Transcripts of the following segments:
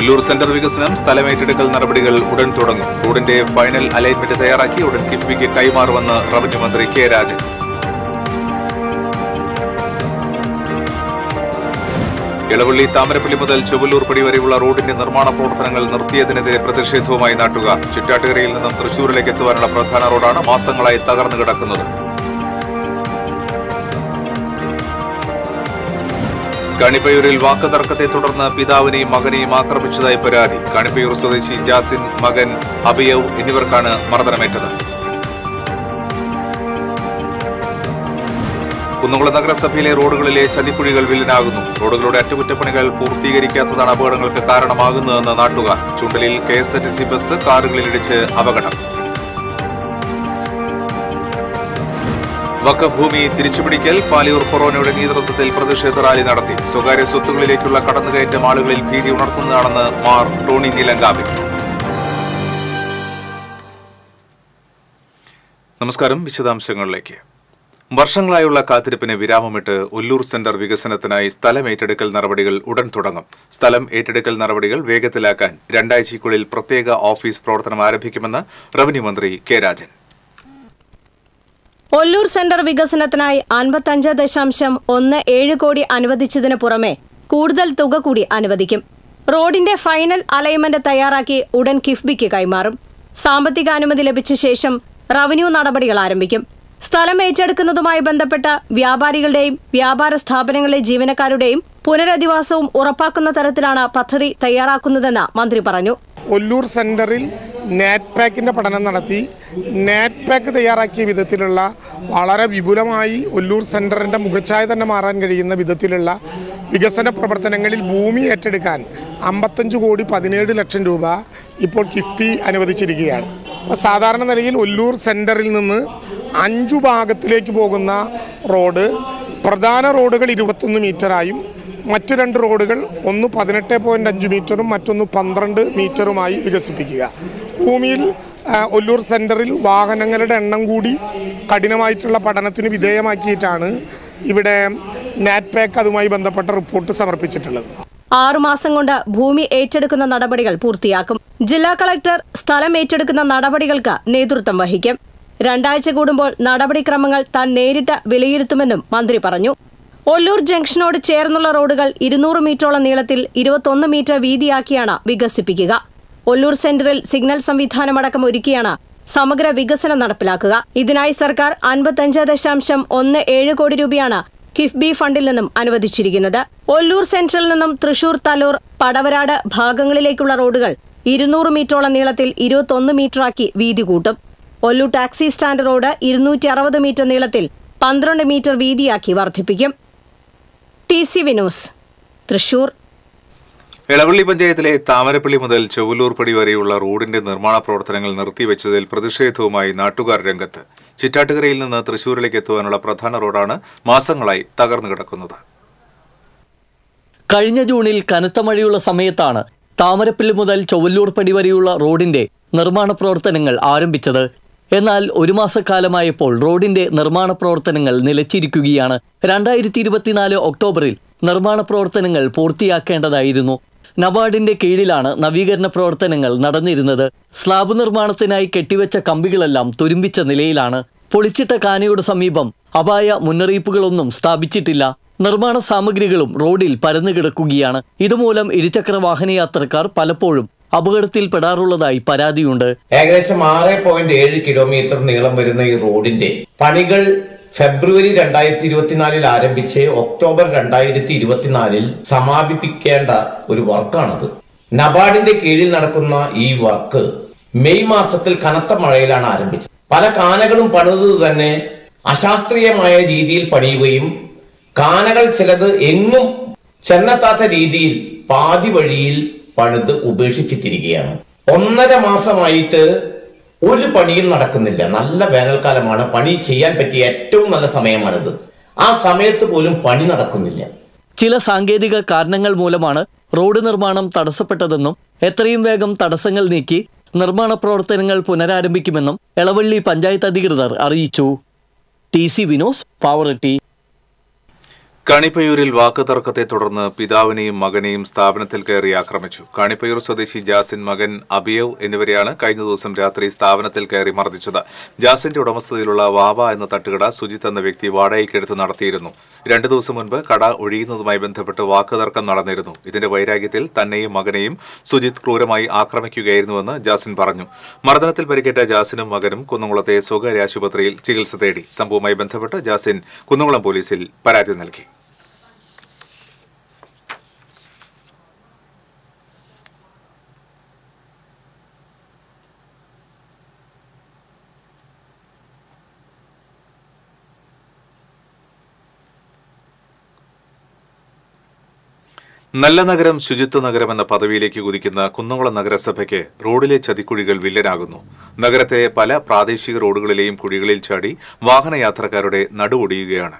Ollur centre വികസനം സ്ഥലമേറ്റെടുക്കൽ നടപടികൾ ഉടൻ തുടങ്ങും റോഡിന്റെ ഫൈനൽ അലൈൻമെന്റ് തയ്യാറാക്കി ഉടൻ കിഫ്ബിക്ക് കൈമാറുമെന്ന് റവന്യൂ മന്ത്രി കെ രാജൻ ഇളവള്ളി താമരപ്പള്ളി മുതൽ ചുവല്ലൂർ പടി വരെയുള്ള റോഡിന്റെ നിർമ്മാണ പ്രവർത്തനങ്ങൾ നിർത്തിയതിനെതിരെ പ്രതിഷേധവുമായി നാട്ടുകാർ ചുറ്റാട്ടുകരയിൽ നിന്നും തൃശൂരിലേക്ക് എത്തുവാനുള്ള പ്രധാന റോഡാണ് മാസങ്ങളായി തകർന്നു കിടക്കുന്നത് കണിപ്പയൂരിൽ വാക്കുതർക്കത്തെ തുടർന്ന് പിതാവിനെയും മകനെയും ആക്രമിച്ചതായി പരാതി കണിപ്പയൂർ സ്വദേശി ജാസിൻ മകൻ അബിയവ് എന്നിവർക്കാണ് മർദ്ദനമേറ്റത് കുന്നുകുളം നഗരസഭയിലെ റോഡുകളിലെ ചതിക്കുഴികൾ വില്ലനാകുന്നു റോഡുകളുടെ അറ്റകുറ്റപ്പണികൾ പൂർത്തീകരിക്കാത്തതാണ് അപകടങ്ങൾക്ക് കാരണമാകുന്നതെന്ന് നാട്ടുകാർ ചുണ്ടലിൽ K S R T C bus കാറുകളിലിടിച്ച് അപകടം വഖഫ് ഭൂമി തിരിച്ചുപിടിക്കൽ പാലിയൂർ ഫൊറോനയുടെ നേതൃത്വത്തിൽ പ്രതിഷേധ റാലി നടത്തി സ്വകാര്യ സ്വത്തുകളിലേക്കുള്ള കടന്നുകയറ്റം ആളുകളിൽ ഭീതി ഉണർത്തുന്നതാണെന്ന് മാർ ടോണി നീലങ്കാവിൽ നമസ്കാരം വിശദാംശങ്ങളിലേക്ക് വർഷങ്ങളായുള്ള കാത്തിരിപ്പിന് വിരാമമിട്ട് ഒല്ലൂർ സെന്റർ വികസനത്തിനായി സ്ഥലം ഏറ്റെടുക്കൽ നടപടികൾ ഉടൻ തുടങ്ങും സ്ഥലം ഏറ്റെടുക്കൽ നടപടികൾ വേഗത്തിലാക്കാൻ രണ്ടാഴ്ചയ്ക്കുള്ളിൽ പ്രത്യേക ഓഫീസ് പ്രവർത്തനം ആരംഭിക്കുമെന്ന് റവന്യൂ മന്ത്രി കെ രാജൻ ഒല്ലൂർ സെന്റർ വികസനത്തിനായി അൻപത്തഞ്ച് ദശാംശം ഒന്ന് ഏഴ് കോടി അനുവദിച്ചതിനു പുറമെ കൂടുതൽ തുക കൂടി അനുവദിക്കും റോഡിന്റെ ഫൈനൽ അലൈൻമെന്റ് തയ്യാറാക്കി ഉടൻ കിഫ്ബിക്ക് കൈമാറും സാമ്പത്തിക അനുമതി ലഭിച്ച ശേഷം റവന്യൂ നടപടികൾ ആരംഭിക്കും സ്ഥലം ഏറ്റെടുക്കുന്നതുമായി ബന്ധപ്പെട്ട വ്യാപാരികളുടെയും വ്യാപാര സ്ഥാപനങ്ങളിലെ ജീവനക്കാരുടെയും പുനരധിവാസവും ഉറപ്പാക്കുന്ന തരത്തിലാണ് പദ്ധതി തയ്യാറാക്കുന്നതെന്ന് മന്ത്രി പറഞ്ഞു ഒല്ലൂർ സെൻറ്ററിൽ നാറ്റ് പാക്കിൻ്റെ പഠനം നടത്തി നാറ്റ് പാക്ക് തയ്യാറാക്കിയ വിധത്തിലുള്ള വളരെ വിപുലമായി ഒല്ലൂർ സെൻറ്ററിൻ്റെ മുഖച്ഛായ തന്നെ മാറാൻ കഴിയുന്ന വിധത്തിലുള്ള വികസന പ്രവർത്തനങ്ങളിൽ ഭൂമി ഏറ്റെടുക്കാൻ അമ്പത്തഞ്ച് കോടി പതിനേഴ് ലക്ഷം രൂപ ഇപ്പോൾ കിഫ്ബി അനുവദിച്ചിരിക്കുകയാണ് അപ്പോൾ സാധാരണ നിലയിൽ ഒല്ലൂർ സെൻറ്ററിൽ നിന്ന് അഞ്ചു ഭാഗത്തിലേക്ക് പോകുന്ന റോഡ് പ്രധാന റോഡുകൾ ഇരുപത്തൊന്ന് മീറ്ററായും മറ്റു രണ്ട് റോഡുകൾ ഒന്ന് പതിനെട്ട് പോയിൻറ്റ് അഞ്ച് മീറ്ററും മറ്റൊന്ന് പന്ത്രണ്ട് മീറ്ററുമായി വികസിപ്പിക്കുക ഭൂമിയിൽ ആ, ഒല്ലൂർ സെൻറ്ററിൽ വാഹനങ്ങളുടെ എണ്ണം കൂടി കഠിനമായിട്ടുള്ള പഠനത്തിന് വിധേയമാക്കിയിട്ടാണ് ഇവിടെ നാറ്റ് പാക്ക് അതുമായി ബന്ധപ്പെട്ട റിപ്പോർട്ട് സമർപ്പിച്ചിട്ടുള്ളത് ആറുമാസം കൊണ്ട് ഭൂമി ഏറ്റെടുക്കുന്ന നടപടികൾ പൂർത്തിയാക്കും ജില്ലാ കളക്ടർ സ്ഥലം ഏറ്റെടുക്കുന്ന നടപടികൾക്ക് നേതൃത്വം വഹിക്കും രണ്ടാഴ്ച കൂടുമ്പോൾ നടപടിക്രമങ്ങൾ താൻ നേരിട്ട് വിലയിരുത്തുമെന്നും മന്ത്രി പറഞ്ഞു ഒല്ലൂർ ജംഗ്ഷനോട് ചേർന്നുള്ള റോഡുകൾ ഇരുന്നൂറ് മീറ്ററോളം നീളത്തിൽ ഇരുപത്തൊന്ന് മീറ്റർ വീതിയാക്കിയാണ് വികസിപ്പിക്കുക ഒല്ലൂർ സെന്ററിൽ സിഗ്നൽ സംവിധാനമടക്കം ഒരുക്കിയാണ് സമഗ്ര വികസനം നടപ്പിലാക്കുക ഇതിനായി സർക്കാർ അൻപത്തഞ്ച് ദശാംശം ഒന്ന് ഏഴ് കോടി രൂപയാണ് കിഫ്ബി ഫണ്ടിൽ നിന്നും അനുവദിച്ചിരിക്കുന്നത് ഒല്ലൂർ സെൻട്രൽ നിന്നും തൃശൂർ തലൂർ പടവരാട് ഭാഗങ്ങളിലേക്കുള്ള റോഡുകൾ ഇരുന്നൂറ് മീറ്ററോളം നീളത്തിൽ ഇരുപത്തൊന്ന് മീറ്ററാക്കി വീതി കൂട്ടും ഒല്ലൂർ ടാക്സി സ്റ്റാൻഡ് റോഡ് ഇരുന്നൂറ്റി അറുപത് മീറ്റർ നീളത്തിൽ പന്ത്രണ്ട് മീറ്റർ വീതിയാക്കി വർദ്ധിപ്പിക്കും ടി സി വിനോസ് തൃശൂർ ഇളവള്ളി പഞ്ചായത്തിലെ താമരപ്പള്ളി മുതൽ ചൊവ്വലൂർ പടി വരെയുള്ള റോഡിന്റെ നിർമ്മാണ പ്രവർത്തനങ്ങൾ നിർത്തിവെച്ചതിൽ പ്രതിഷേധവുമായി നാട്ടുകാർ രംഗത്ത് ചിറ്റാട്ടുകരയിൽ നിന്ന് തൃശൂരിലേക്ക് എത്തുവാനുള്ള പ്രധാന റോഡാണ് മാസങ്ങളായി തകർന്നു കിടക്കുന്നത് കഴിഞ്ഞ ജൂണിൽ കനത്ത മഴയുള്ള സമയത്താണ് താമരപ്പള്ളി മുതൽ ചൊവ്വല്ലൂർ പടി വരെയുള്ള റോഡിന്റെ നിർമ്മാണ പ്രവർത്തനങ്ങൾ ആരംഭിച്ചത് എന്നാൽ ഒരു മാസക്കാലമായപ്പോൾ റോഡിന്റെ നിർമ്മാണ പ്രവർത്തനങ്ങൾ നിലച്ചിരിക്കുകയാണ് രണ്ടായിരത്തി ഇരുപത്തിനാല് ഒക്ടോബറിൽ നിർമ്മാണ പ്രവർത്തനങ്ങൾ പൂർത്തിയാക്കേണ്ടതായിരുന്നു നബാർഡിന്റെ കീഴിലാണ് നവീകരണ പ്രവർത്തനങ്ങൾ നടന്നിരുന്നത് സ്ലാബ് നിർമ്മാണത്തിനായി കെട്ടിവെച്ച കമ്പികളെല്ലാം തുരുമ്പിച്ച നിലയിലാണ് പൊളിച്ചിട്ട കാനയുടെ സമീപം അപായ മുന്നറിയിപ്പുകളൊന്നും സ്ഥാപിച്ചിട്ടില്ല നിർമ്മാണ സാമഗ്രികളും റോഡിൽ പരന്നു കിടക്കുകയാണ് ഇതുമൂലം ഇരുചക്ര വാഹനയാത്രക്കാർ പലപ്പോഴും അപകടത്തിൽപ്പെടാറുള്ളതായി പരാതിയുണ്ട് ഏകദേശം ആറ് പോയിന്റ് ഏഴ് കിലോമീറ്റർ നീളം വരുന്ന ഈ റോഡിന്റെ പണികൾ ഫെബ്രുവരി രണ്ടായിരത്തി ഇരുപത്തിനാലിൽ ആരംഭിച്ച് ഒക്ടോബർ രണ്ടായിരത്തി ഇരുപത്തിനാലിൽ സമാപിപ്പിക്കേണ്ട ഒരു വർക്കാണത് നബാർഡിന്റെ കീഴിൽ നടക്കുന്ന ഈ വർക്ക് മെയ് മാസത്തിൽ കനത്ത മഴയിലാണ് ആരംഭിച്ചത് പല കാനകളും പണിതത് തന്നെ അശാസ്ത്രീയമായ രീതിയിൽ പണിയുകയും കാനകൾ ചിലത് എങ്ങും ചെന്നെത്താത്ത രീതിയിൽ പാതി വഴിയിൽ പണിത് ഉപേക്ഷിച്ചിട്ടിരിക്കുകയാണ് ഒന്നര മാസമായിട്ട് ഒരു പണിയും നടക്കുന്നില്ല നല്ല വേനൽക്കാലമാണ് പണി ചെയ്യാൻ പറ്റിയ ഏറ്റവും നല്ല സമയമാണിത് ആ സമയത്ത് പോലും പണി നടക്കുന്നില്ല ചില സാങ്കേതിക കാരണങ്ങൾ മൂലമാണ് റോഡ് നിർമ്മാണം തടസ്സപ്പെട്ടതെന്നും എത്രയും വേഗം തടസ്സങ്ങൾ നീക്കി നിർമ്മാണ പ്രവർത്തനങ്ങൾ പുനരാരംഭിക്കുമെന്നും എളവള്ളി പഞ്ചായത്ത് അധികൃതർ അറിയിച്ചു ടി സി വിനോസ് പാവറട്ടി കണിപ്പയൂരിൽ വാക്കുതർക്കത്തെ തുടർന്ന് പിതാവിനെയും മകനെയും സ്ഥാപനത്തിൽ കയറി ആക്രമിച്ചു കണിപ്പയൂർ സ്വദേശി ജാസിൻ മകൻ അബിയവ് എന്നിവരെയാണ് കഴിഞ്ഞ ദിവസം രാത്രി സ്ഥാപനത്തിൽ കയറി മർദ്ദിച്ചത് ജാസിന്റെ ഉടമസ്ഥതയിലുള്ള വാവ എന്ന തട്ടുകട സുജിത്ത് എന്ന വ്യക്തി വാടകയ്ക്കെടുത്ത് നടത്തിയിരുന്നു രണ്ടു ദിവസം മുൻപ് കട ഒഴിയുന്നതുമായി ബന്ധപ്പെട്ട് വാക്കുതർക്കം നടന്നിരുന്നു ഇതിന്റെ വൈരാഗ്യത്തിൽ തന്നെയും മകനെയും സുജിത്ത് ക്രൂരമായി ആക്രമിക്കുകയായിരുന്നുവെന്ന് ജാസിൻ പറഞ്ഞു മർദ്ദനത്തിൽ പരിക്കേറ്റ ജാസിനും മകനും കുന്നംകുളത്തെ സ്വകാര്യ ആശുപത്രിയിൽ ചികിത്സ തേടി സംഭവവുമായി ബന്ധപ്പെട്ട് ജാസിൻ കുന്നംകുളം പോലീസിൽ പരാതി നൽകി നല്ല നഗരം ശുചിത്വ നഗരം എന്ന പദവിയിലേക്ക് കുതിക്കുന്ന കുന്നംകുളം നഗരസഭയ്ക്ക് റോഡിലെ ചതിക്കുഴികൾ വില്ലനാകുന്നു നഗരത്തെ പല പ്രാദേശിക റോഡുകളിലെയും കുഴികളിൽ ചാടി വാഹനയാത്രക്കാരുടെ നടുവൊടിയുകയാണ്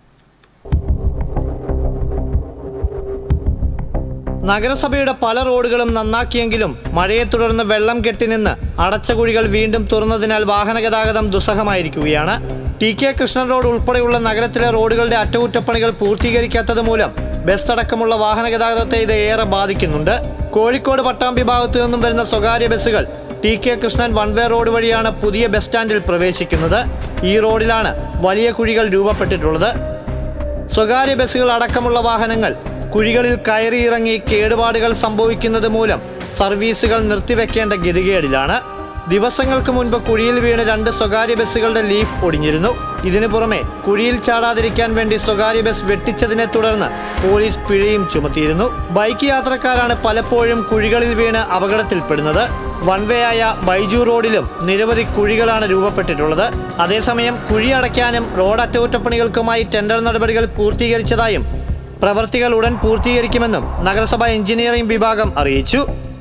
നഗരസഭയുടെ പല റോഡുകളും നന്നാക്കിയെങ്കിലും മഴയെ തുടർന്ന് വെള്ളം കെട്ടിനിന്ന് അടച്ച കുഴികൾ വീണ്ടും തുറന്നതിനാൽ വാഹന ഗതാഗതം ദുസ്സഹമായിരിക്കുകയാണ് ടി കെ കൃഷ്ണൻ റോഡ് ഉൾപ്പെടെയുള്ള നഗരത്തിലെ റോഡുകളുടെ അറ്റകുറ്റപ്പണികൾ പൂർത്തീകരിക്കാത്തത് മൂലം ബസ് അടക്കമുള്ള വാഹന ഗതാഗതത്തെ ഇത് ഏറെ ബാധിക്കുന്നുണ്ട് കോഴിക്കോട് പട്ടാമ്പി ഭാഗത്തു നിന്നും വരുന്ന സ്വകാര്യ ബസ്സുകൾ T K Krishnan one way road വഴിയാണ് പുതിയ ബസ് സ്റ്റാൻഡിൽ പ്രവേശിക്കുന്നത് ഈ റോഡിലാണ് വലിയ കുഴികൾ രൂപപ്പെട്ടിട്ടുള്ളത് സ്വകാര്യ ബസ്സുകൾ അടക്കമുള്ള വാഹനങ്ങൾ കുഴികളിൽ കയറിയിറങ്ങി കേടുപാടുകൾ സംഭവിക്കുന്നത് മൂലം സർവീസുകൾ നിർത്തിവെക്കേണ്ട ഗതികേടിലാണ് ദിവസങ്ങൾക്ക് മുൻപ് കുഴിയിൽ വീണ് രണ്ട് സ്വകാര്യ ബസ്സുകളുടെ ലീഫ് ഒടിഞ്ഞിരുന്നു ഇതിനു പുറമെ കുഴിയിൽ ചാടാതിരിക്കാൻ വേണ്ടി സ്വകാര്യ ബസ് വെട്ടിച്ചതിനെ തുടർന്ന് പോലീസ് പിഴയും ചുമത്തിയിരുന്നു ബൈക്ക് യാത്രക്കാരാണ് പലപ്പോഴും കുഴികളിൽ വീണ് അപകടത്തിൽപ്പെടുന്നത് വൺ വേ ആയ ബൈജു റോഡിലും നിരവധി കുഴികളാണ് രൂപപ്പെട്ടിട്ടുള്ളത് അതേസമയം കുഴി അടയ്ക്കാനും റോഡ് അറ്റകുറ്റപ്പണികൾക്കുമായി ടെൻഡർ നടപടികൾ പൂർത്തീകരിച്ചതായും പ്രവർത്തികൾ ഉടൻ പൂർത്തീകരിക്കുമെന്നും നഗരസഭ എഞ്ചിനീയറിംഗ് വിഭാഗം അറിയിച്ചു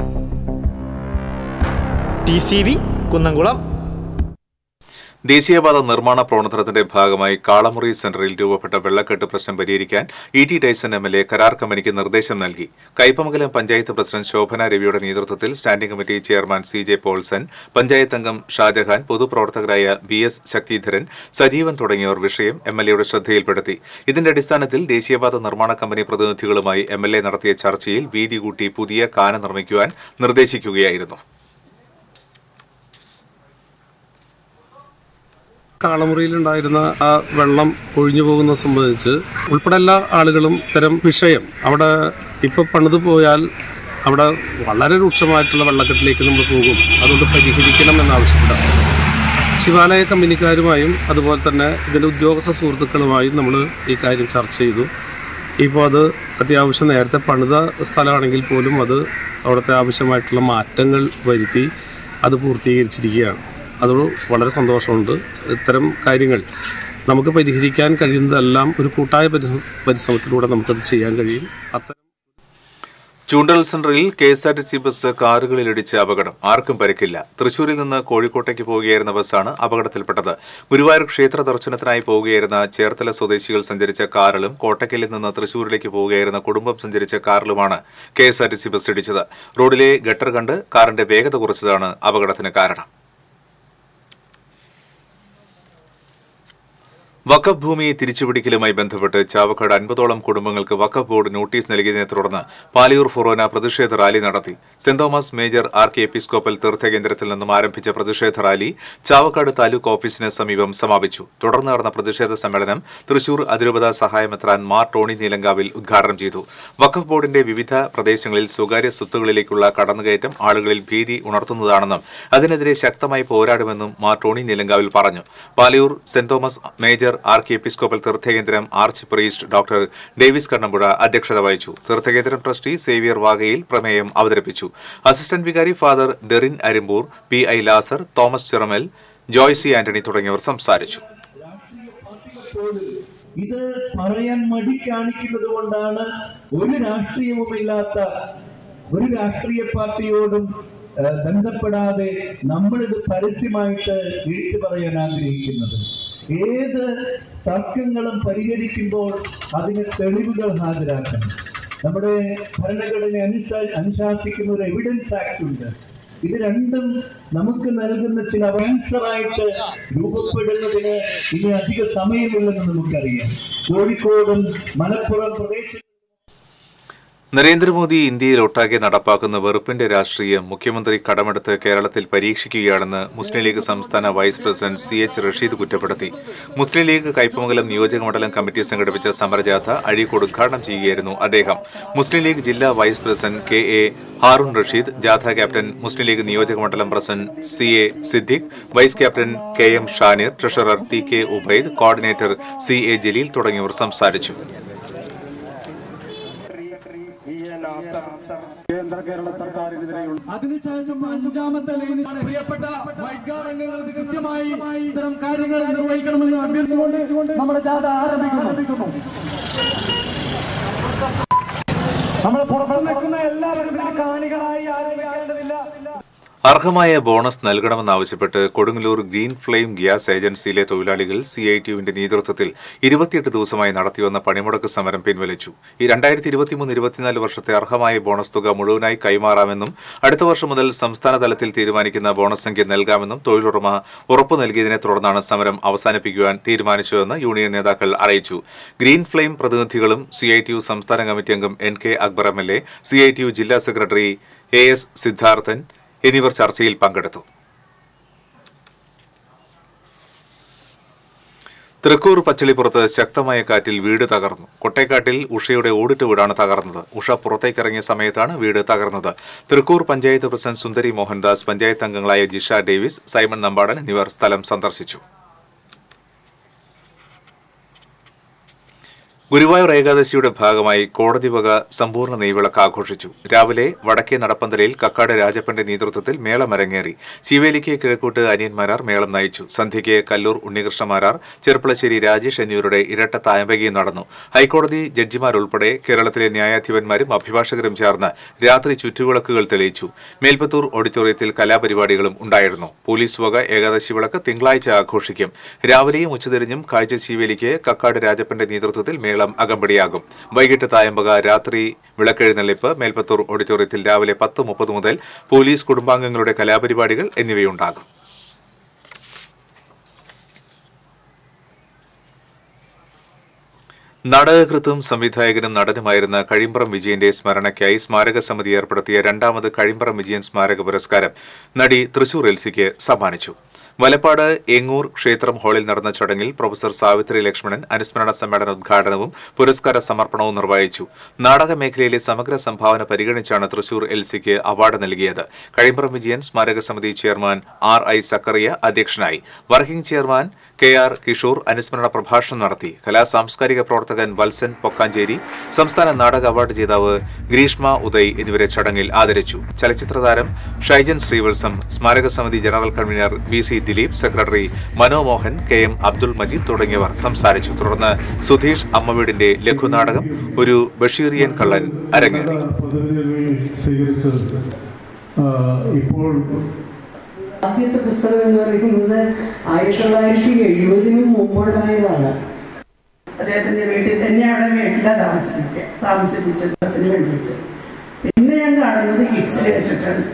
ടി സി വി കുന്നംകുളം ദേശീയപാത നിർമ്മാണ പ്രവർത്തനത്തിന്റെ ഭാഗമായി കാളമുറി സെന്ററിൽ രൂപപ്പെട്ട വെള്ളക്കെട്ട് പ്രശ്നം പരിഹരിക്കാൻ E T Taison M L A കരാർ കമ്പനിക്ക് നിർദ്ദേശം നൽകി കൈപ്പമംഗലം പഞ്ചായത്ത് പ്രസിഡന്റ് ശോഭന രവിയുടെ നേതൃത്വത്തിൽ standing committee chairman C J Paulson panchayat അംഗം ഷാജഹാൻ പൊതുപ്രവർത്തകരായ ബി എസ് ശക്തിധരൻ സജീവൻ തുടങ്ങിയവർ വിഷയം എം എൽ എയുടെ ശ്രദ്ധയിൽപ്പെടുത്തി ഇതിന്റെ അടിസ്ഥാനത്തിൽ ദേശീയപാത നിർമ്മാണ കമ്പനി പ്രതിനിധികളുമായി എം എൽ എ നടത്തിയ ചർച്ചയിൽ വീതി കൂട്ടി പുതിയ കാന നിർമ്മിക്കുവാൻ നിർദ്ദേശിക്കുകയായിരുന്നു കാളമുറിയിലുണ്ടായിരുന്ന ആ വെള്ളം ഒഴിഞ്ഞു പോകുന്നത് സംബന്ധിച്ച് ഉൾപ്പെടെ എല്ലാ ആളുകളും ഇത്തരം വിഷയം അവിടെ ഇപ്പോൾ പണിത് പോയാൽ അവിടെ വളരെ രൂക്ഷമായിട്ടുള്ള വെള്ളക്കെട്ടിലേക്ക് നമ്മൾ പോകും അതുകൊണ്ട് പരിഹരിക്കണം എന്നാവശ്യപ്പെട്ടാണ് ശിവാലയ കമ്പനിക്കാരുമായും അതുപോലെ തന്നെ ഇതിൻ്റെ ഉദ്യോഗസ്ഥ സുഹൃത്തുക്കളുമായും നമ്മൾ ഈ കാര്യം ചർച്ച ചെയ്തു ഇപ്പോൾ അത് അത്യാവശ്യം നേരത്തെ പണിത സ്ഥലമാണെങ്കിൽ പോലും അത് അവിടുത്തെ ആവശ്യമായിട്ടുള്ള മാറ്റങ്ങൾ വരുത്തി അത് പൂർത്തീകരിച്ചിരിക്കുകയാണ് അത് വളരെ സന്തോഷമുണ്ട് ഇത്തരം കാര്യങ്ങൾ നമുക്ക് പരിഹരിക്കാൻ കഴിയുന്നതെല്ലാം ഒരു കൂട്ടായ പരിശ്ര- പരിശ്രമത്തിലൂടെ നമുക്കത് ചെയ്യാൻ കഴിയും അത്തരം ചൂണ്ടൽ സെന്ററിൽ K S R T C bus കാറുകളിലിടിച്ച് അപകടം ആർക്കും പരിക്കില്ല തൃശൂരിൽ നിന്ന് കോഴിക്കോട്ടേക്ക് പോവുകയായിരുന്ന ബസ്സാണ് അപകടത്തിൽപ്പെട്ടത് ഗുരുവായൂർ ക്ഷേത്ര ദർശനത്തിനായി പോവുകയായിരുന്ന ചേർത്തല സ്വദേശികൾ സഞ്ചരിച്ച കാറിലും കോട്ടക്കലിൽ നിന്ന് തൃശൂരിലേക്ക് പോവുകയായിരുന്ന കുടുംബം സഞ്ചരിച്ച കാറിലുമാണ് K S R T C bus ഇടിച്ചത് റോഡിലെ ഗട്ടർ കണ്ട് കാറിന്റെ വേഗത കുറച്ചതാണ് അപകടത്തിന് കാരണം വഖഫ് ഭൂമി തിരിച്ചുപിടിക്കലുമായി ബന്ധപ്പെട്ട് ചാവക്കാട് അൻപതോളം കുടുംബങ്ങൾക്ക് വഖഫ് ബോർഡ് നോട്ടീസ് നൽകിയതിനെ തുടർന്ന് പാലിയൂർ ഫൊറോന പ്രതിഷേധ റാലി നടത്തി Saint Thomas major archiepiscopal തീർത്ഥകേന്ദ്രത്തിൽ നിന്നും ആരംഭിച്ച പ്രതിഷേധ റാലി ചാവക്കാട് താലൂക്ക് ഓഫീസിന് സമീപം സമാപിച്ചു തുടർന്ന് നടന്ന പ്രതിഷേധ സമ്മേളനം തൃശൂർ അതിരൂപത സഹായമെത്രാൻ മാർ ടോണി നീലങ്കാവിൽ ഉദ്ഘാടനം ചെയ്തു വഖഫ് ബോർഡിന്റെ വിവിധ പ്രദേശങ്ങളിൽ സ്വകാര്യ സ്വത്തുകളിലേക്കുള്ള കടന്നുകയറ്റം ആളുകളിൽ ഭീതി ഉണർത്തുന്നതാണെന്നും അതിനെതിരെ ശക്തമായി പോരാടുമെന്നും മാർ ടോണി നീലങ്കാവിൽ പറഞ്ഞു Palayur saint Thomas major archiepiscopal തീർത്ഥകേന്ദ്രം arch priest doctor Davis Kannampuzha അധ്യക്ഷത വഹിച്ചു തീർത്ഥകേന്ദ്രം ട്രസ്റ്റി സേവിയർ വാഗയിൽ പ്രമേയം അവതരിപ്പിച്ചു അസിസ്റ്റന്റ് വികാരി father Derin Arimpur P I Lazar Thomas Chiramal Joycy Antony തുടങ്ങിയവർ സംസാരിച്ചു ഇത് പറയാൻ മടി കാണിക്കുന്നത് കൊണ്ടാണ് ഒരു രാഷ്ട്രീയവുമില്ലാത്ത ഒരു രാഷ്ട്രീയ പാർട്ടിയോടും ഏഹ്, ബന്ധപ്പെടാതെ നമ്മളിത് പരസ്യമായിട്ട് ഏറ്റു പറയാൻ ആഗ്രഹിക്കുന്നത് ഏത് തർക്കങ്ങളും പരിഹരിക്കുമ്പോൾ അതിന് തെളിവുകൾ ഹാജരാക്കണം നമ്മുടെ ഭരണഘടന അനുശാ അനുശാസിക്കുന്ന ഒരു എവിഡൻസ് ആക്ട് ഉണ്ട് ഇത് രണ്ടും നമുക്ക് നൽകുന്ന ചില ആൻസറായിട്ട് രൂപപ്പെടുന്നതിന് ഇനി അധിക സമയമില്ലെന്ന് നമുക്കറിയാം കോഴിക്കോടും മലപ്പുറം പ്രദേശ നരേന്ദ്രമോദി ഇന്ത്യയിൽ ഒട്ടാകെ നടപ്പാക്കുന്ന വെറുപ്പിന്റെ രാഷ്ട്രീയം മുഖ്യമന്ത്രി കടമെടുത്ത് കേരളത്തിൽ പരീക്ഷിക്കുകയാണെന്ന് മുസ്ലിം ലീഗ് സംസ്ഥാന vice president C H Rasheed കുറ്റപ്പെടുത്തി മുസ്ലിം ലീഗ് കയ്പമംഗലം നിയോജക മണ്ഡലം കമ്മിറ്റി സംഘടിപ്പിച്ച സമരജാഥ അഴീക്കോട് ഉദ്ഘാടനം ചെയ്യുകയായിരുന്നു അദ്ദേഹം മുസ്ലിം ലീഗ് ജില്ലാ vice president K A Haroon Rasheed ജാഥ ക്യാപ്റ്റൻ മുസ്ലിം ലീഗ് നിയോജക മണ്ഡലം president C A Siddique vice captain K M Shanir treasurer T K Ubaid coordinator C A Jaleel തുടങ്ങിയവർ സംസാരിച്ചു അതിനുശേഷം അഞ്ചാമത്തെ ലൈനിൽ പ്രിയപ്പെട്ട വൈകാരംഗങ്ങൾക്ക് കൃത്യമായി ഇത്തരം കാര്യങ്ങൾ നിർവഹിക്കണമെന്ന് അഭ്യർത്ഥിച്ചുകൊണ്ട് നമ്മുടെ ജാഥ ആരംഭിക്കുന്നു നമ്മൾ പുറത്തു നിൽക്കുന്ന എല്ലാവരും ഇതിന് കാണികളായി ആരംഭിക്കേണ്ടതില്ല അർഹമായ ബോണസ് നൽകണമെന്നാവശ്യപ്പെട്ട് കൊടുങ്ങല്ലൂർ ഗ്രീൻ ഫ്ലെയിം ഗ്യാസ് ഏജൻസിയിലെ തൊഴിലാളികൾ സി ഐ ടിയുവിന്റെ നേതൃത്വത്തിൽ ഇരുപത്തിയെട്ട് ദിവസമായി നടത്തിവന്ന പണിമുടക്ക് സമരം പിൻവലിച്ചു ഈ രണ്ടായിരത്തി ഇരുപത്തിമൂന്ന് ഇരുപത്തിനാല് വർഷത്തെ അർഹമായ ബോണസ് തുക മുഴുവനായി കൈമാറാമെന്നും അടുത്ത വർഷം മുതൽ സംസ്ഥാന തലത്തിൽ തീരുമാനിക്കുന്ന ബോണസ് സംഖ്യ നൽകാമെന്നും തൊഴിലുടമ ഉറപ്പു നൽകിയതിനെ തുടർന്നാണ് സമരം അവസാനിപ്പിക്കുവാൻ തീരുമാനിച്ചതെന്ന് യൂണിയൻ നേതാക്കൾ അറിയിച്ചു ഗ്രീൻ ഫ്ലെയിം പ്രതിനിധികളും സി ഐ ടി യു സംസ്ഥാന കമ്മിറ്റി അംഗം N K Akbar M L A C I T U ജില്ലാ സെക്രട്ടറി എ എസ് സിദ്ധാർത്ഥൻ എന്നിവർ ചർച്ചയിൽ പങ്കെടുത്തു തൃക്കൂർ പച്ചളിപ്പുറത്ത് ശക്തമായ കാറ്റിൽ വീട് തകർന്നു കൊട്ടേക്കാട്ടിൽ ഉഷയുടെ ഓടിട്ട് വീടാണ് തകർന്നത് ഉഷ പുറത്തേക്കിറങ്ങിയ സമയത്താണ് വീട് തകർന്നത് തൃക്കൂർ പഞ്ചായത്ത് പ്രസിഡന്റ് സുന്ദരി മോഹൻദാസ് പഞ്ചായത്ത് അംഗങ്ങളായ ജിഷ ഡേവിസ് സൈമൺ നമ്പാടൻ എന്നിവർ സ്ഥലം സന്ദർശിച്ചു ഗുരുവായൂർ ഏകാദശിയുടെ ഭാഗമായി കോടതി വക സമ്പൂർണ്ണ നെയ്വിളക്ക് ആഘോഷിച്ചു രാവിലെ വടക്കേ നടപ്പന്തലയിൽ കക്കാട് രാജപ്പന്റെ നേതൃത്വത്തിൽ മേളം അരങ്ങേറി ശിവേലിക്ക് കിഴക്കൂട്ട് അനിയന്മാരാർ മേളം നയിച്ചു സന്ധ്യയ്ക്ക് കല്ലൂർ ഉണ്ണികൃഷ്ണമാരാർ ചെർപ്പളശ്ശേരി രാജേഷ് എന്നിവരുടെ ഇരട്ട തായമ്പകയും നടന്നു ഹൈക്കോടതി ജഡ്ജിമാരുൾപ്പെടെ കേരളത്തിലെ ന്യായാധിപന്മാരും അഭിഭാഷകരും ചേർന്ന് രാത്രി ചുറ്റുവിളക്കുകൾ തെളിയിച്ചു മേൽപ്പത്തൂർ ഓഡിറ്റോറിയത്തിൽ കലാപരിപാടികളും ഉണ്ടായിരുന്നു പോലീസ് വക ഏകാദശി വിളക്ക് തിങ്കളാഴ്ച ആഘോഷിക്കും രാവിലെയും ഉച്ചതിരിഞ്ഞും കാഴ്ച ശിവേലിക്ക് കക്കാട് രാജപ്പന്റെ നേതൃത്വത്തിൽ മേളം അകമ്പടിയാകും വൈകിട്ട് തായമ്പക രാത്രി വിളക്കെഴുന്നള്ളിപ്പ് മേൽപ്പത്തൂർ ഓഡിറ്റോറിയത്തിൽ രാവിലെ പത്ത് മുപ്പത് മുതൽ പോലീസ് കുടുംബാംഗങ്ങളുടെ കലാപരിപാടികൾ എന്നിവയുണ്ടാകും നാടകകൃത്തും സംവിധായകനും നടനുമായിരുന്ന കഴിമ്പ്രം വിജയന്റെ സ്മരണയ്ക്കായി സ്മാരക സമിതി ഏർപ്പെടുത്തിയ രണ്ടാമത് കഴിമ്പ്രം വിജയൻ സ്മാരക പുരസ്കാരം നടി തൃശൂർ എൽസിക്ക് സമ്മാനിച്ചു വലപ്പാട് എങ്ങൂർ ക്ഷേത്രം ഹാളിൽ നടന്ന ചടങ്ങിൽ പ്രൊഫസർ സാവിത്രി ലക്ഷ്മണൻ അനുസ്മരണ സമ്മേളന ഉദ്ഘാടനവും പുരസ്കാര സമർപ്പണവും നിർവഹിച്ചു നാടക മേഖലയിലെ സമഗ്ര സംഭാവന പരിഗണിച്ചാണ് തൃശൂർ എൽസിക്ക് അവാർഡ് നൽകിയത് കഴിമ്പ്രം വിജയൻ സ്മാരക സമിതി ചെയർമാൻ ആർ ഐ സക്കറിയ അധ്യക്ഷനായി working chairman K R Kishore അനുസ്മരണ പ്രഭാഷണം നടത്തി കലാ സാംസ്കാരിക പ്രവർത്തകൻ വത്സൻ പൊക്കാഞ്ചേരി സംസ്ഥാന നാടക അവാർഡ് ജേതാവ് ഗ്രീഷ്മ ഉദയ് എന്നിവരെ ചടങ്ങിൽ ആദരിച്ചു ചലച്ചിത്ര താരം ഷൈജൻ ശ്രീവത്സം സ്മാരക സമിതി general convener V C Dileep secretary Manomohan K M Abdul Majeed തുടങ്ങിയവർ സംസാരിച്ചു തുടർന്ന് സുധീഷ് അമ്മവീടിന്റെ ലഘുനാടകം ഒരു ബഷീറിയൻ കള്ളൻ അരങ്ങേറി പ്രതിനിധികൾ സ്വീകരിച്ചത് ആ, ഇപ്പോൾ ആദ്യത്തെ പുസ്തകം എന്ന് പറയുന്നത് ആയിരത്തി തൊള്ളായിരത്തി എഴുപതിനും മുമ്പുണ്ടായതാണ് അദ്ദേഹത്തിന്റെ വീട്ടിൽ തന്നെയാണ് വീട്ടിലെ താമസിപ്പിക്കുക താമസിപ്പിച്ചതിന് വേണ്ടിയിട്ട് പിന്നെ ഞാൻ കാണുന്നത് കിഡ്സിൽ വെച്ചിട്ടാണ്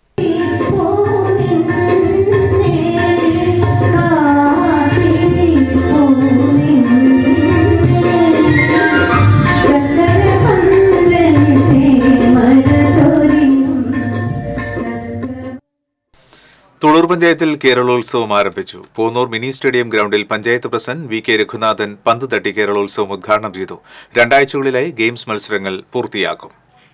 തുളൂർ പഞ്ചായത്തിൽ കേരളോത്സവം ആരംഭിച്ചു പൂന്നൂർ മിനി സ്റ്റേഡിയം ഗ്രൗണ്ടിൽ panchayat president V K Raghunathan പന്ത് തട്ടി കേരളോത്സവം ഉദ്ഘാടനം ചെയ്തു രണ്ടാഴ്ചകളിലായി ഗെയിംസ് മത്സരങ്ങൾ പൂർത്തിയാക്കും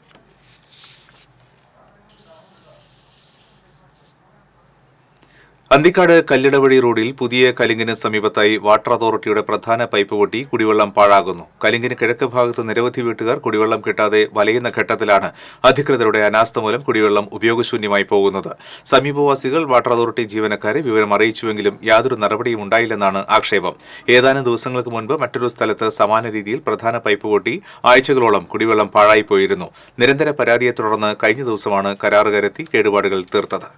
അന്തിക്കാട് കല്ലിടവഴി റോഡിൽ പുതിയ കലിങ്ങിന് സമീപത്തായി വാട്ടർ അതോറിറ്റിയുടെ പ്രധാന പൈപ്പ് പൊട്ടി കുടിവെള്ളം പാഴാകുന്നു കലിങ്ങിന് കിഴക്ക് ഭാഗത്ത് നിരവധി വീട്ടുകാർ കുടിവെള്ളം കിട്ടാതെ വലയുന്ന ഘട്ടത്തിലാണ് അധികൃതരുടെ അനാസ്ഥ മൂലം കുടിവെള്ളം ഉപയോഗശൂന്യമായി പോകുന്നത് സമീപവാസികൾ വാട്ടർ അതോറിറ്റി ജീവനക്കാരെ വിവരം അറിയിച്ചുവെങ്കിലും യാതൊരു നടപടിയും ഉണ്ടായില്ലെന്നാണ് ആക്ഷേപം ഏതാനും ദിവസങ്ങൾക്ക് മുൻപ് മറ്റൊരു സ്ഥലത്ത് സമാന രീതിയിൽ പ്രധാന പൈപ്പ് പൊട്ടി ആഴ്ചകളോളം കുടിവെള്ളം പാഴായിപ്പോയിരുന്നു നിരന്തര പരാതിയെ തുടർന്ന് കഴിഞ്ഞ ദിവസമാണ് കരാറുകാരെത്തി കേടുപാടുകൾ തീർത്തത്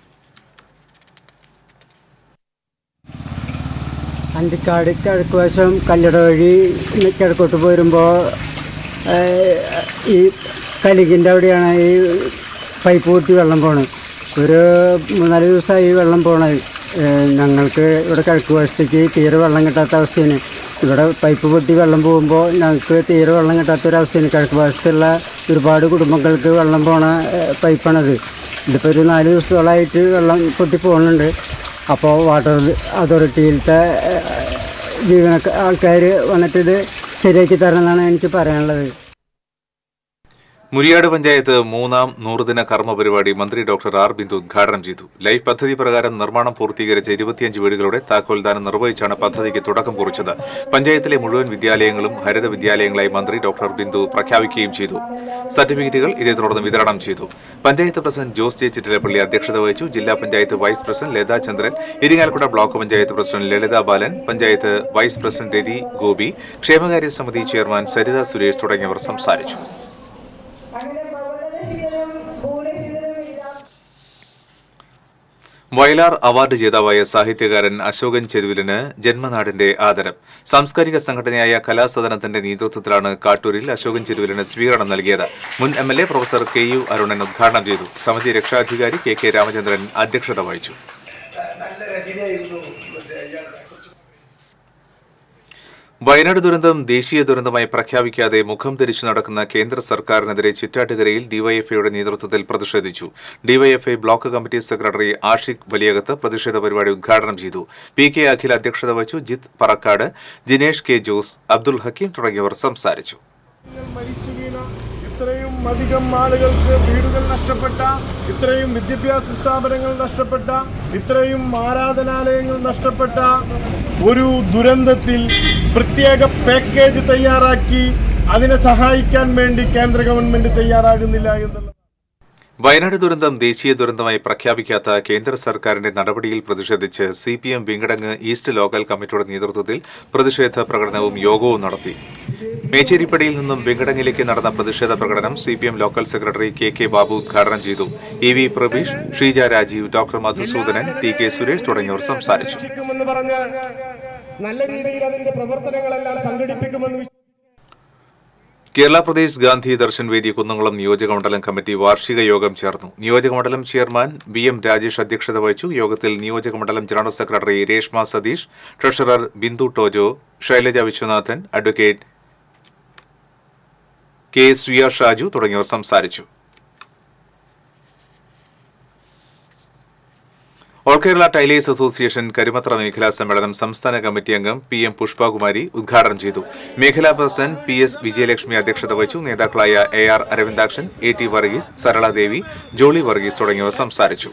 അന്തിക്കാട് കിഴക്ക് വശം കല്ലട വഴി കിഴക്കോട്ട് പോരുമ്പോൾ ഈ കലികിൻ്റെ അവിടെയാണ് ഈ പൈപ്പ് പൊട്ടി വെള്ളം പോണത് ഒരു മൂന്നാല് ദിവസമായി വെള്ളം പോണത് ഏഹ് ഞങ്ങൾക്ക് ഇവിടെ കിഴക്ക് വശത്തേക്ക് തീരെ വെള്ളം കിട്ടാത്ത അവസ്ഥയാണ് ഇവിടെ പൈപ്പ് പൊട്ടി വെള്ളം പോകുമ്പോൾ ഞങ്ങൾക്ക് തീരെ വെള്ളം കിട്ടാത്ത ഒരു അവസ്ഥയാണ് കിഴക്ക് വശത്തുള്ള ഒരുപാട് കുടുംബങ്ങൾക്ക് വെള്ളം പോണ ഏഹ് പൈപ്പാണത് ഇതിപ്പോൾ ഒരു നാല് ദിവസത്തോളമായിട്ട് വെള്ളം പൊട്ടി പോകുന്നുണ്ട് അപ്പോൾ വാട്ടർ അതോറിറ്റിയിലത്തെ ജീവനക്ക ആൾക്കാർ വന്നിട്ട് ഇത് ശരിയാക്കി തരണമെന്നാണ് എനിക്ക് പറയാനുള്ളത് മുരിയാട് പഞ്ചായത്ത് മൂന്നാം നൂറുദിന കർമ്മ പരിപാടി മന്ത്രി ഡോക്ടർ ആർ ബിന്ദു ഉദ്ഘാടനം ചെയ്തു ലൈഫ് പദ്ധതി പ്രകാരം നിർമ്മാണം പൂർത്തീകരിച്ച ഇരുപത്തിയഞ്ച് വീടുകളുടെ താക്കോൽദാനം നിർവഹിച്ചാണ് പദ്ധതിക്ക് തുടക്കം കുറിച്ചത് പഞ്ചായത്തിലെ മുഴുവൻ വിദ്യാലയങ്ങളും ഹരിത വിദ്യാലയങ്ങളായി മന്ത്രി ഡോക്ടർ ബിന്ദു പ്രഖ്യാപിക്കുകയും ചെയ്തു സർട്ടിഫിക്കറ്റുകൾ ഇതേ തുടർന്ന് വിതരണം ചെയ്തു പഞ്ചായത്ത് പ്രസിഡന്റ് ജോസ് ജെ ചിറ്റിലപ്പള്ളി അധ്യക്ഷത വഹിച്ചു ജില്ലാ panchayat vice president Latha Chandran Irinjalakuda block panchayat president Lalitha Balan panchayat vice president Rathi Gopi ക്ഷേമകാര്യ സമിതി ചെയർമാൻ സരിത സുരേഷ് തുടങ്ങിയവർ സംസാരിച്ചു വയലാർ അവാർഡ് ജേതാവായ സാഹിത്യകാരൻ അശോകൻ ചെരുവിലിന് ജന്മനാടിന്റെ ആദരം സാംസ്കാരിക സംഘടനയായ കലാസദനത്തിന്റെ നേതൃത്വത്തിലാണ് കാട്ടൂരിൽ അശോകൻ ചെരുവിലിന് സ്വീകരണം നൽകിയത് മുൻ M L A professor K U Arunan ഉദ്ഘാടനം ചെയ്തു സമിതി രക്ഷാധികാരി കെ കെ രാമചന്ദ്രൻ അധ്യക്ഷത വഹിച്ചു വയനാട് ദുരന്തം ദേശീയ ദുരന്തമായി പ്രഖ്യാപിക്കാതെ മുഖം തിരിച്ചു നടക്കുന്ന കേന്ദ്ര സർക്കാരിനെതിരെ ചിറ്റാട്ടുകരയിൽ ഡിവൈഎഫ്ഐയുടെ നേതൃത്വത്തിൽ പ്രതിഷേധിച്ചു DYFI block committee secretary Ashiq Valiyakath പ്രതിഷേധ പരിപാടി ഉദ്ഘാടനം ചെയ്തു പി കെ അഖിൽ അധ്യക്ഷത വഹിച്ചു ജിത്ത് പറക്കാട് ജിനേഷ് കെ ജോസ് അബ്ദുൽ ഹക്കീം തുടങ്ങിയവർ സംസാരിച്ചു മരിച്ചു വീണ ഇത്രയും അധികം ആളുകൾക്ക് വീടുകൾ നഷ്ടപ്പെട്ട ഇത്രയും വിദ്യാഭ്യാസ സ്ഥാപനങ്ങൾ നഷ്ടപ്പെട്ട ഇത്രയും ആരാധനാലയങ്ങൾ നഷ്ടപ്പെട്ട ഒരു ദുരന്തത്തിൽ പ്രത്യേക പാക്കേജ് തയ്യാറാക്കി അതിനെ സഹായിക്കാൻ വേണ്ടി കേന്ദ്ര ഗവൺമെന്റ് തയ്യാറാകുന്നില്ല എന്നുള്ള വയനാട് ദുരന്തം ദേശീയ ദുരന്തമായി പ്രഖ്യാപിക്കാത്ത കേന്ദ്ര സർക്കാരിന്റെ നടപടിയിൽ പ്രതിഷേധിച്ച് C P M Vinkadang east local കമ്മിറ്റിയുടെ നേതൃത്വത്തിൽ പ്രതിഷേധ പ്രകടനവും യോഗവും നടത്തി മേച്ചേരിപ്പടിയിൽ നിന്നും വിങ്കടങ്ങിലേക്ക് നടന്ന പ്രതിഷേധ പ്രകടനം C P M local secretary K K Babu ഉദ്ഘാടനം ചെയ്തു E V Prabeesh Sheeja Rajeev doctor Madhusoodanan T K Suresh തുടങ്ങിയവർ സംസാരിച്ചു എന്ന് പറഞ്ഞ് നല്ല രീതിയിൽ അതിന്റെ പ്രവർത്തനങ്ങളെല്ലാം സംഘടിപ്പിക്കുമെന്ന് വിശ്വ- കേരള പ്രദേശ് ഗാന്ധി ദർശൻ വേദി കുന്നംകുളം നിയോജകമണ്ഡലം കമ്മിറ്റി വാർഷിക യോഗം ചേർന്നു നിയോജകമണ്ഡലം ചെയർമാൻ ബി എം രാജേഷ് അധ്യക്ഷത വഹിച്ചു യോഗത്തിൽ നിയോജകമണ്ഡലം general secretary Reshma Satheesh treasurer Bindu Tojo Shailaja Viswanathan advocate K Swiya Shaju തുടങ്ങിയവർ സംസാരിച്ചു all Kerala tailors association Karumathra മേഖലാ സമ്മേളനം സംസ്ഥാന കമ്മിറ്റി അംഗം പി എം പുഷ്പകുമാരി ഉദ്ഘാടനം ചെയ്തു മേഖലാ പ്രസിഡന്റ് പി എസ് വിജയലക്ഷ്മി അധ്യക്ഷത വഹിച്ചു നേതാക്കളായ A R Aravindakshan A T Varghese Saraladevi Jolly Varghese തുടങ്ങിയവർ സംസാരിച്ചു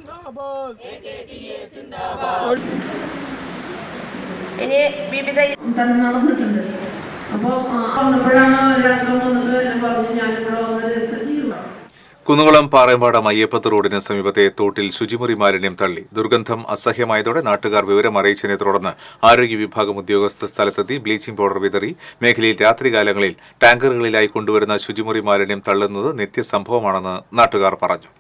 ഇനി വിവിധ തന്നെ നടന്നിട്ടുണ്ട് അപ്പോൾ വന്നപ്പോഴാണ് ഒരംഗം വന്നിട്ട് എന്നെ പറഞ്ഞു ഞാനിവിടെ വന്ന് രജിസ്റ്റർ ചെയ്യുക കുന്നുകുളം പാറയമ്പാടം അയ്യപ്പത്ത് റോഡിന് സമീപത്തെ തോട്ടിൽ ശുചിമുറി മാലിന്യം തള്ളി ദുർഗന്ധം അസഹ്യമായതോടെ നാട്ടുകാർ വിവരം അറിയിച്ചതിനെ തുടർന്ന് ആരോഗ്യ വിഭാഗം ഉദ്യോഗസ്ഥർ സ്ഥലത്തെത്തി ബ്ലീച്ചിംഗ് പൗഡർ വിതറി മേഖലയിൽ രാത്രികാലങ്ങളിൽ ടാങ്കറുകളിലായി കൊണ്ടുവരുന്ന ശുചിമുറി മാലിന്യം തള്ളുന്നത് നിത്യസംഭവമാണെന്ന് നാട്ടുകാർ പറഞ്ഞു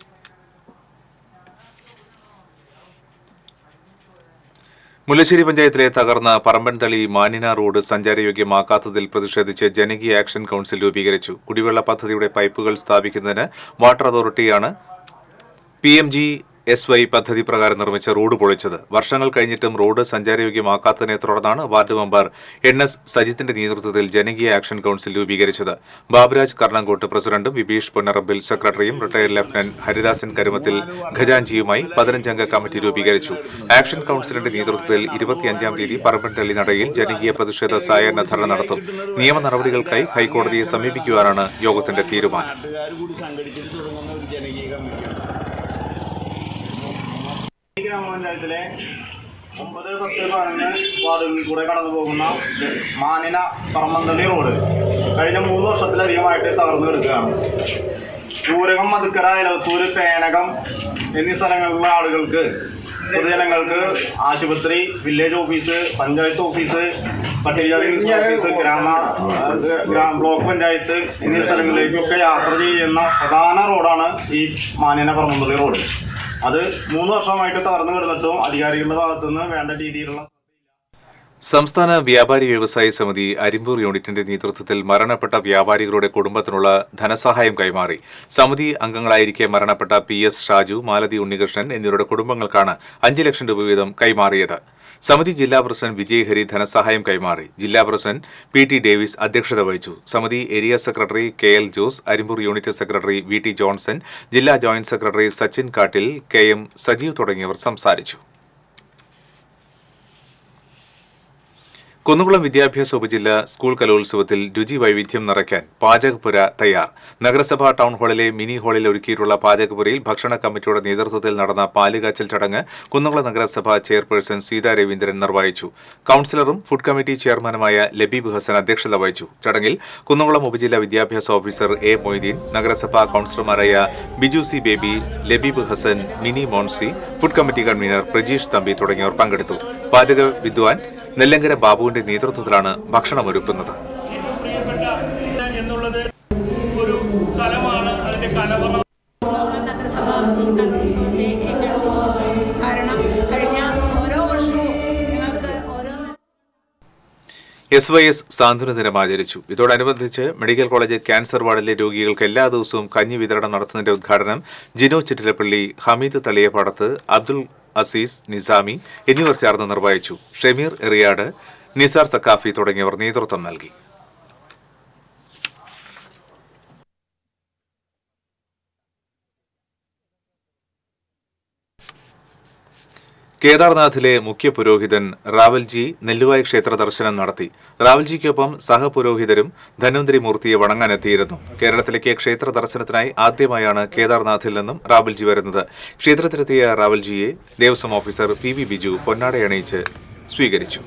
മുല്ലശ്ശേരി പഞ്ചായത്തിലെ തകർന്ന പറമ്പൻതളി മാനിന റോഡ് സഞ്ചാരയോഗ്യമാക്കാത്തതിൽ പ്രതിഷേധിച്ച് ജനകീയ ആക്ഷൻ കൌൺസിൽ രൂപീകരിച്ചു കുടിവെള്ള പദ്ധതിയുടെ പൈപ്പുകൾ സ്ഥാപിക്കുന്നതിന് വാട്ടർ അതോറിറ്റിയാണ് P M G S Y പദ്ധതി പ്രകാരം നിർമ്മിച്ച റോഡ് പൊളിച്ചത് വർഷങ്ങൾ കഴിഞ്ഞിട്ടും റോഡ് സഞ്ചാരയോഗ്യമാക്കാത്തതിനെ തുടർന്നാണ് വാർഡ് മെമ്പർ എൻ എസ് സജിത്തിന്റെ നേതൃത്വത്തിൽ ജനകീയ ആക്ഷൻ കൌൺസിൽ രൂപീകരിച്ചത് ബാബുരാജ് കർണങ്കോട്ട് പ്രസിഡന്റും വിബീഷ് പൊന്നറമ്പിൽ സെക്രട്ടറിയും റിട്ടയർഡ് ലഫ്റ്റനന്റ് ഹരിദാസൻ കരുമത്തിൽ ഖജാൻജിയുമായി പതിനഞ്ചംഗ കമ്മിറ്റി രൂപീകരിച്ചു ആക്ഷൻ കൌൺസിലിന്റെ നേതൃത്വത്തിൽ ഇരുപത്തിയഞ്ചാം തീയതി പറമ്പൻതള്ളി നടയിൽ ജനകീയ പ്രതിഷേധ സായാഹ്ന ധർണ നടത്തും നിയമ നടപടികൾക്കായി ഹൈക്കോടതിയെ സമീപിക്കുവാനാണ് യോഗത്തിന്റെ തീരുമാനം ഈ ഗ്രാമപഞ്ചായത്തിലെ ഒമ്പത് പത്ത് പതിനൊന്ന് വാർഡുകളിൽ കൂടെ കടന്നു പോകുന്ന മാനിന പറമ്പന്തള്ളി റോഡ് കഴിഞ്ഞ മൂന്ന് വർഷത്തിലധികമായിട്ട് തകർന്നു കിടക്കുകയാണ് പൂരകം മതുക്കര ഇലവത്തൂര് പേനകം എന്നീ സ്ഥലങ്ങളിലുള്ള ആളുകൾക്ക് പൊതുജനങ്ങൾക്ക് ആശുപത്രി വില്ലേജ് ഓഫീസ് പഞ്ചായത്ത് ഓഫീസ് പട്ടികജാതി വികസന ഓഫീസ് ഗ്രാമ ഗ്രാമ ബ്ലോക്ക് പഞ്ചായത്ത് എന്നീ സ്ഥലങ്ങളിലേക്കൊക്കെ യാത്ര ചെയ്യുന്ന പ്രധാന റോഡാണ് ഈ മാനിന പറമ്പന്തള്ളി റോഡ് അത് മൂന്ന് വർഷമായിട്ട് തകർന്നു കിടന്നിട്ടും അധികാരികളുടെ ഭാഗത്തുനിന്ന് വേണ്ട രീതിയിലുള്ള സംസ്ഥാന വ്യാപാരി വ്യവസായി സമിതി അരിമ്പൂർ യൂണിറ്റിന്റെ നേതൃത്വത്തിൽ മരണപ്പെട്ട വ്യാപാരികളുടെ കുടുംബത്തിനുള്ള ധനസഹായം കൈമാറി സമിതി അംഗങ്ങളായിരിക്കെ മരണപ്പെട്ട പി എസ് ഷാജു മാലതി ഉണ്ണികൃഷ്ണൻ എന്നിവരുടെ കുടുംബങ്ങൾക്കാണ് അഞ്ച് ലക്ഷം രൂപ വീതം കൈമാറിയത് സമിതി ജില്ലാ പ്രസിഡന്റ് വിജയ് ഹരി ധനസഹായം കൈമാറി ജില്ലാ പ്രസിഡന്റ് പി ടി ഡേവിസ് അധ്യക്ഷത വഹിച്ചു സമിതി area secretary K L Jose Arimpur unit secretary V T Johnson ജില്ലാ joint secretary Sachin Kattil K M Sajeev തുടങ്ങിയവർ സംസാരിച്ചു കുന്നുകുളം വിദ്യാഭ്യാസ ഉപജില്ല സ്കൂൾ കലോത്സവത്തിൽ രുചി വൈവിധ്യം നിറയ്ക്കാൻ പാചകപ്പുര തയ്യാർ നഗരസഭാ ടൗൺ ഹാളിലെ മിനി ഹാളിൽ ഒരുക്കിയിട്ടുള്ള പാചകപ്പുരയിൽ ഭക്ഷണ കമ്മിറ്റിയുടെ നേതൃത്വത്തിൽ നടന്ന പാലുകാച്ചൽ ചടങ്ങ് കുന്നുകുളം നഗരസഭാ ചെയർപേഴ്സൺ സീതാ രവീന്ദ്രൻ നിർവഹിച്ചു കൌൺസിലറും ഫുഡ് കമ്മിറ്റി ചെയർമാനുമായ ലബീബ് ഹസൻ അധ്യക്ഷത വഹിച്ചു ചടങ്ങിൽ കുന്നുകുളം ഉപജില്ല വിദ്യാഭ്യാസ ഓഫീസർ എ മൊയ്തീൻ നഗരസഭാ കൌൺസിലർമാരായ Biju C Baby Labeeb Hassan Mini Moncy food committee convener Prajeesh Thampi തുടങ്ങിയവർ പങ്കെടുത്തു പാചക വിദ്വാൻ നെല്ലങ്കര ബാബുവിന്റെ നേതൃത്വത്തിലാണ് ഭക്ഷണമൊരുക്കുന്നത് എന്നുള്ളത് ഒരു സ്ഥലമാണ് അതിന്റെ കലവറ നഗരസഭ ഈ കലോത്സവത്തെ ഏറ്റെടുക്കുന്നത് കാരണം കഴിഞ്ഞ ഓരോ വർഷവും ഞങ്ങൾക്ക് ഓരോ എസ് വൈ എസ് സാന്ത്വന ദിനം ആചരിച്ചു ഇതോടനുബന്ധിച്ച് മെഡിക്കൽ കോളേജ് ക്യാൻസർ വാർഡിലെ രോഗികൾക്ക് എല്ലാ ദിവസവും കഞ്ഞി വിതരണം നടത്തുന്നതിന്റെ ഉദ്ഘാടനം ജിനോ ചിറ്റിലപ്പള്ളി ഹമീദ് തളിയപ്പാടത്ത് അബ്ദുൾ അസീസ് നിസാമി എന്നിവർ ചേർന്ന് നിർവഹിച്ചു ഷമീർ എറിയാട് നിസാർ സക്കാഫി തുടങ്ങിയവർ നേതൃത്വം നൽകി കേദാർനാഥിലെ മുഖ്യ പുരോഹിതൻ റാവൽജി നെല്ലുവായ് ക്ഷേത്ര ദർശനം നടത്തി റാവൽജിക്കൊപ്പം സഹപുരോഹിതരും ധന്വന്തരി മൂർത്തിയെ വണങ്ങാനെത്തിയിരുന്നു കേരളത്തിലേക്ക് ക്ഷേത്ര ദർശനത്തിനായി ആദ്യമായാണ് കേദാർനാഥിൽ നിന്നും റാവൽജി വരുന്നത് ക്ഷേത്രത്തിലെത്തിയ റാവൽജിയെ Devaswom officer P V Biju പൊന്നാടയണിയിച്ച് സ്വീകരിച്ചു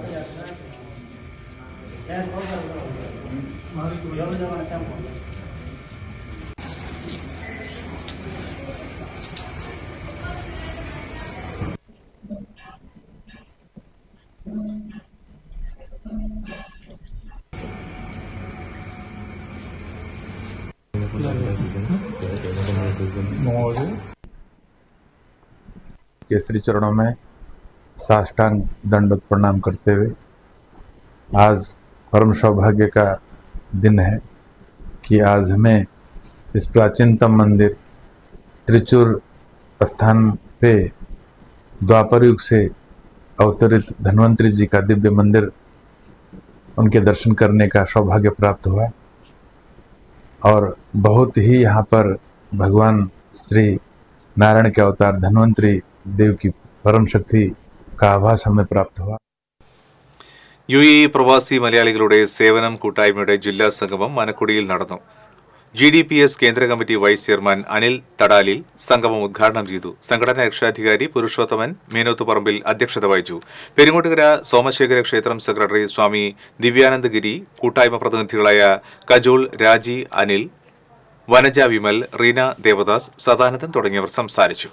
केसरी चरणों में साष्टांग दंडवत प्रणाम करते हुए आज परम सौभाग्य का दिन है कि आज हमें इस प्राचीनतम मंदिर त्रिचूर स्थान पे द्वापर युग से अवतरित धन्वंतरी जी का दिव्य मंदिर उनके दर्शन करने का सौभाग्य प्राप्त हुआ और बहुत ही यहाँ पर भगवान श्री नारायण के अवतार धन्वंतरी देव की परम शक्ति का आभास हमें प्राप्त हुआ യു എ ഇ പ്രവാസി മലയാളികളുടെ സേവനം കൂട്ടായ്മയുടെ ജില്ലാ സംഗമം മനക്കുടിയിൽ നടന്നു ജി ഡി പി എസ് കേന്ദ്ര committee vice chairman Anil Thadalil സംഗമം ഉദ്ഘാടനം ചെയ്തു സംഘടനാ രക്ഷാധികാരി പുരുഷോത്തമൻ മേനോത്തുപറമ്പിൽ അധ്യക്ഷത വഹിച്ചു പെരുങ്ങോട്ടുകര സോമശേഖര ക്ഷേത്രം സെക്രട്ടറി സ്വാമി ദിവ്യാനന്ദഗിരി കൂട്ടായ്മ പ്രതിനിധികളായ കജോൾ രാജി അനിൽ വനജ വിമൽ റീന ദേവദാസ് സദാനന്ദൻ തുടങ്ങിയവർ സംസാരിച്ചു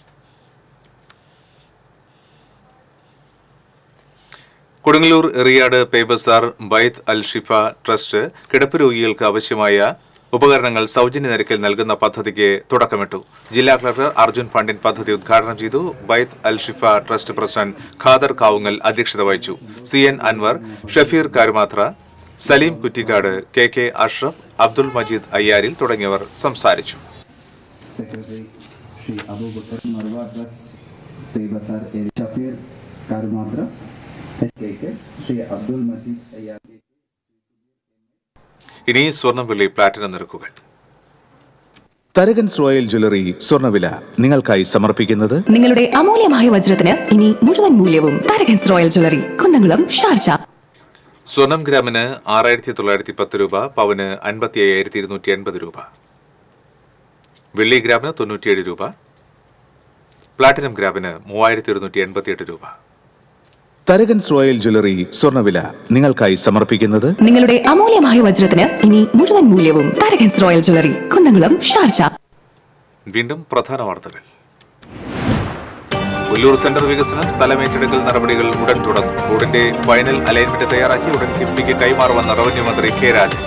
കൊടുങ്ങല്ലൂർ എറിയാട് പേബസാർ ബൈത്ത് അൽ ഷിഫ ട്രസ്റ്റ് കിടപ്പ് രോഗികൾക്ക് ആവശ്യമായ ഉപകരണങ്ങൾ സൗജന്യ നിരക്കിൽ നൽകുന്ന പദ്ധതിക്ക് തുടക്കമിട്ടു ജില്ലാ കളക്ടർ അർജുൻ പാണ്ഡ്യൻ പദ്ധതി ഉദ്ഘാടനം ചെയ്തു ബൈത്ത് അൽ ഷിഫ ട്രസ്റ്റ് പ്രസിഡന്റ് ഖാദർ കാവുങ്ങൽ അധ്യക്ഷത വഹിച്ചു C N Anwar Shafeer Karumathra Saleem Kuttikkad K K Ashraf Abdul Majeed Ayyaril തുടങ്ങിയവർ സംസാരിച്ചു സെക്രട്ടറി ശ്രീ അബൂബക്കർ മർവ ട്രസ്റ്റ് തേബസാർ ഷഫീർ കാരുമാത്ര കെ കെ ശ്രീ അബ്ദുൽ മജീദ് അയ്യാർ ഇനി സ്വർണ്ണം വെള്ളി പ്ലാറ്റിനം നിരക്കുകൾ തരകൻസ് റോയൽ ജ്വല്ലറി സ്വർണ്ണവില നിങ്ങൾക്കായി സമർപ്പിക്കുന്നത് നിങ്ങളുടെ അമൂല്യമായ വജ്രത്തിന് ഇനി മുഴുവൻ മൂല്യവും താരകൻസ് റോയൽ ജ്വല്ലറി കുന്നംകുളം ഷാർജ സ്വർണം ഗ്രാമിന് ആറായിരത്തി തൊള്ളായിരത്തി പത്ത് രൂപ പവന് അൻപത്തി അയ്യായിരത്തി ഇരുന്നൂറ്റി എൺപത് രൂപ വെള്ളി ഗ്രാമിന് തൊണ്ണൂറ്റിയേഴ് രൂപ പ്ലാറ്റിനം ഗ്രാമിന് മൂവായിരത്തി ഒരുന്നൂറ്റി എൺപത്തിയെട്ട് രൂപ തരകൻസ് റോയൽ ജ്വല്ലറി സ്വർണ്ണവില നിങ്ങൾക്കായി സമർപ്പിക്കുന്നത് നിങ്ങളുടെ അമൂല്യമായ വജ്രത്തിന് ഇനി മുഴുവൻ മൂല്യവും താരകൻസ് റോയൽ ജ്വല്ലറി കുന്നംകുളം ഷാർജ വീണ്ടും പ്രധാന വാർത്തകൾ ഉല്ലൂർ സെന്റർ വികസനം സ്ഥലമേറ്റെടുക്കൽ നടപടികൾ ഉടൻ തുടങ്ങും റോഡിന്റെ ഫൈനൽ അലൈൻമെന്റ് തയ്യാറാക്കി ഉടൻ കിഫ്ബിക്ക് കൈമാറുമെന്ന് റവന്യൂ മന്ത്രി കെ രാജൻ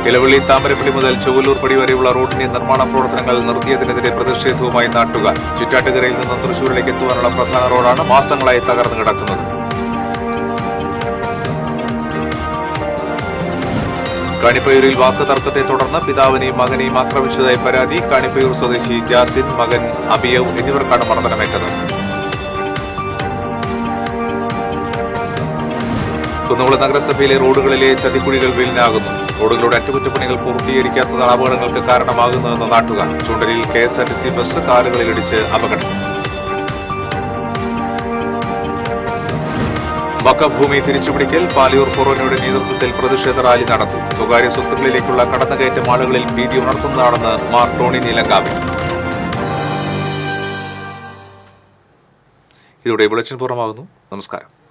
ഇലവള്ളി താമരപ്പള്ളി മുതൽ ചൊവ്വലൂർ പടി വരെയുള്ള റോഡിന്റെ നിർമ്മാണ പ്രവർത്തനങ്ങൾ നിർത്തിയതിനെതിരെ പ്രതിഷേധവുമായി നാട്ടുകാർ ചുറ്റാട്ടുകരയിൽ നിന്നും തൃശൂരിലേക്ക് എത്തുവാനുള്ള പ്രധാന റോഡാണ് മാസങ്ങളായി തകർന്നു കിടക്കുന്നത് കാണിപ്പയൂരിൽ വാക്ക് തർക്കത്തെ തുടർന്ന് പിതാവിനെയും മകനെയും ആക്രമിച്ചതായി പരാതി കാണിപ്പയൂർ സ്വദേശി ജാസിൻ മകൻ അബിയവ് എന്നിവർക്കാണ് മർദ്ദനമേറ്റത് കുന്നംകുളം നഗരസഭയിലെ റോഡുകളിലെ ചതിക്കുഴികൾ വിലനാകുന്നു റോഡുകളുടെ അറ്റകുറ്റപ്പണികൾ പൂർത്തീകരിക്കാത്തതാണ് അപകടങ്ങൾക്ക് കാരണമാകുന്നതെന്ന് നാട്ടുകാർ ചുണ്ടലിൽ K S R T C bus കാറുകളിലിടിച്ച് അപകടം വഖഫ് ഭൂമി തിരിച്ചുപിടിക്കൽ പാലിയൂർ ഫൊറോനയുടെ നേതൃത്വത്തിൽ പ്രതിഷേധ റാലി നടത്തി സ്വകാര്യ സ്വത്തുക്കളിലേക്കുള്ള കടന്നുകയറ്റം ആളുകളിൽ ഭീതി ഉണർത്തുന്നതാണെന്ന് മാർ ടോണി നീലങ്കാവി ഇതോടെ ബുള്ളറ്റിൻ പൂർണ്ണമാകുന്നു നമസ്കാരം